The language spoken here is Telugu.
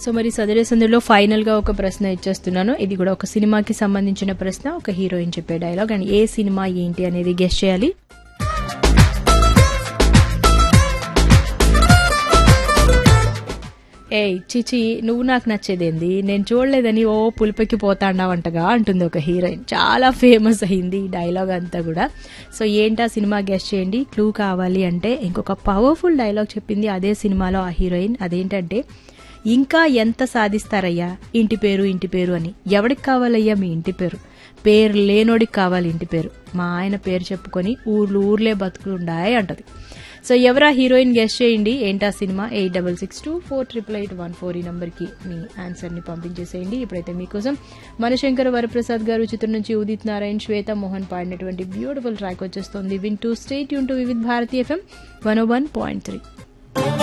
సో మరి సదరే సందులో ఫైనల్ గా ఒక ప్రశ్న ఇచ్చేస్తున్నాను ఇది కూడా ఒక సినిమాకి సంబంధించిన ప్రశ్న ఒక హీరోయిన్ చెప్పే డైలాగ్ అండ్ ఏ సినిమా ఏంటి అనేది గెస్ట్ చేయాలి ఏయ్ చిచి నువ్వు నాకు నచ్చేదేంది నేను చూడలేదని ఓ పులిపెక్కి పోతాండావంటగా అంటుంది ఒక హీరోయిన్ చాలా ఫేమస్ అయింది ఈ డైలాగ్ అంతా కూడా సో ఏంటా సినిమా గెస్ట్ చేయండి క్లూ కావాలి అంటే ఇంకొక పవర్ఫుల్ డైలాగ్ చెప్పింది అదే సినిమాలో ఆ హీరోయిన్ అదేంటంటే ఇంకా ఎంత సాధిస్తారయ్యా ఇంటి పేరు ఇంటి పేరు అని ఎవడికి కావాలయ్యా మీ ఇంటి పేరు పేరు లేనోడికి కావాలి ఇంటి పేరు మా ఆయన పేరు చెప్పుకొని ఊర్లు ఊర్లే బతుకుండాయి అంటది సో ఎవరా హీరోయిన్ గెస్ట్ చేయండి ఏంటా సినిమా eight double six two four triple eight one four ఈ నంబర్కి మీ ఆన్సర్ని పంపించేసేయండి ఇప్పుడైతే మీకోసం మనశంకర వరప్రసాద్ గారు చిత్రం నుంచి ఉదిత్ నారాయణ్ శ్వేత మోహన్ పాడినటువంటి బ్యూటిఫుల్ ట్రాక్ వచ్చేస్తుంది విన్ టు స్టేట్ యూన్ to Vividh Bharati FM one one point three